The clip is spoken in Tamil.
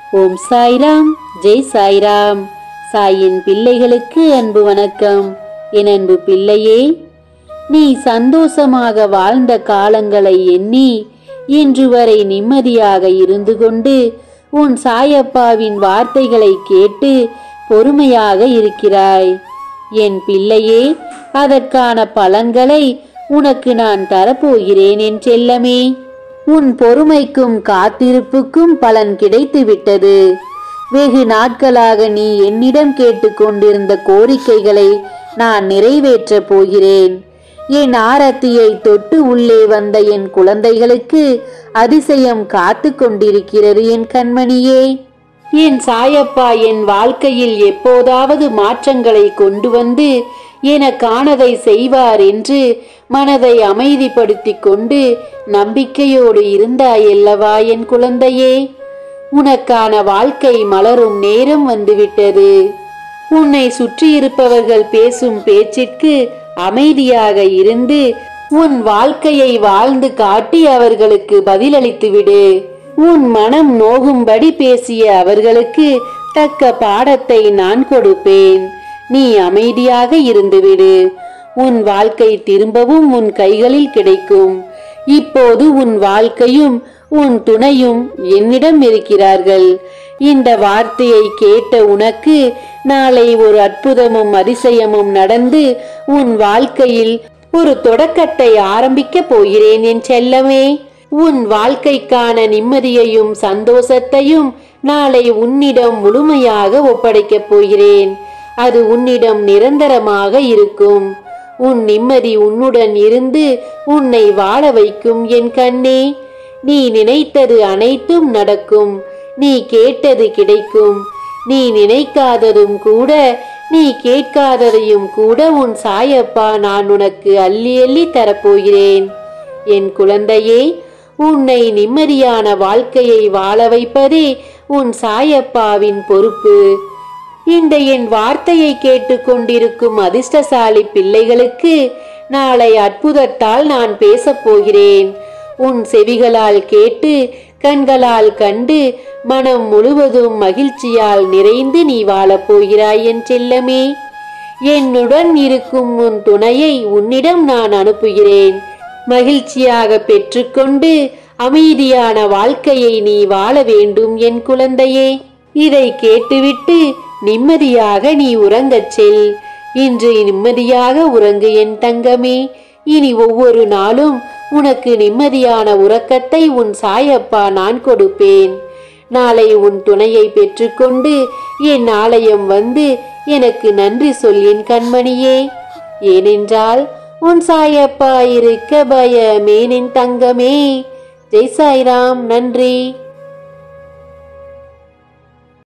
ஓம் சாய்ராம் ஜெய் சாய்ராம் சாயின் பிள்ளைகளுக்கு அன்பு வணக்கம் என் அன்பு பிள்ளையே நீ சந்தோஷமாக வாழ்ந்த காலங்களை எண்ணி இன்று வரை நிம்மதியாக இருந்து கொண்டு உன் சாயப்பாவின் வார்த்தைகளை கேட்டு பொறுமையாக இருக்கிறாய் என் பிள்ளையே அதற்கான பலன்களை உனக்கு நான் தரப்போகிறேன் என் செல்லமே உன் பொறுமைக்கும் காத்திருப்புக்கும் பலன் கிடைத்து விட்டது வெகு நாட்களாக நீ என்னிடம் கேட்டுக்கொண்டிருந்த கோரிக்கைகளை நான் நிறைவேற்றப் போகிறேன் என் ஆரத்தியை தொட்டு உள்ளே வந்த என் குழந்தைகளுக்கு அதிசயம் காத்து கொண்டிருக்கிறது என் கண்மணியே என் சாயப்பா என் வாழ்க்கையில் எப்போதாவது மாற்றங்களை கொண்டு வந்து எனக்கானதை செய்வார் என்று மனதை அமைதிப்படுத்திக் கொண்டு நம்பிக்கையோடு இருந்தாயல்லவா என் குழந்தையே உனக்கான வாழ்க்கை மலரும் நேரம் வந்துவிட்டது உன்னை சுற்றியிருப்பவர்கள் பேசும் பேச்சிற்கு அமைதியாக இருந்து உன் வாழ்க்கையை வாழ்ந்து காட்டி அவர்களுக்கு பதிலளித்து விடு உன் மனம் நோகும்படி பேசிய அவர்களுக்கு தக்க பாடத்தை நான் கொடுப்பேன் நீ அமைதியாக இருந்துவிடு உன் வாழ்க்கை திரும்பவும் உன் கைகளில் கிடைக்கும் இப்போது உன் வாழ்க்கையும் உன் துணையும் என்னிடம் இருக்கிறார்கள் இந்த வார்த்தையை கேட்ட உனக்கு நாளை ஒரு அற்புதமும் அதிசயமும் நடந்து உன் வாழ்க்கையில் ஒரு தொடக்கத்தை ஆரம்பிக்கப் போகிறேன் என் செல்லமே உன் வாழ்க்கைக்கான நிம்மதியையும் சந்தோஷத்தையும் நாளை உன்னிடம் முழுமையாக ஒப்படைக்கப் போகிறேன் அது உன்னிடம் நிரந்தரமாக இருக்கும் உன் நிம்மதி உன்னுடன் இருந்து உன்னை வாழ வைக்கும் என் கண்ணே நீ நினைத்தது அனைத்தும் நடக்கும் நீ கேட்டது கிடைக்கும் நீ நினைக்காததும் கூட நீ கேட்காததையும் கூட உன் சாயப்பா நான் உனக்கு அள்ளி அள்ளி தரப்போகிறேன் என் குழந்தையே உன்னை நிம்மதியான வாழ்க்கையை வாழ வைப்பதே உன் சாயப்பாவின் பொறுப்பு இந்த என் வார்த்தையை கேட்டுக்கொண்டிருக்கும் அதிர்ஷ்டசாலி பிள்ளைகளுக்கு நாளை அற்புதத்தால் நான் பேசப் போகிறேன் உன் செவிகளால் கேட்டு கண்களால் கண்டு மனம் முழுவதும் மகிழ்ச்சியால் நிறைந்து நீ வாழப் போகிறாய் என் செல்லமே என்னுடன் இருக்கும் உன் துணையை உன்னிடம் நான் அனுப்புகிறேன் மகிழ்ச்சியாக பெற்றுக்கொண்டு அமைதியான வாழ்க்கையை நீ வாழ வேண்டும் என் குழந்தையே இதை கேட்டுவிட்டு நிம்மதியாக நீ உறங்கச் செல் இன்று நிம்மதியாக உறங்கு என் தங்கமே இனி ஒவ்வொரு நாளும் உனக்கு நிம்மதியான உறக்கத்தை உன் சாயப்பா நான் கொடுப்பேன் நாளை உன் துணையை பெற்றுக்கொண்டு என் ஆலயம் வந்து எனக்கு நன்றி சொல் என் கண்மணியே ஏனென்றால் உன் சாயப்பா இருக்க பயமேனின் தங்கமே ஜெய் சாய்ராம் நன்றி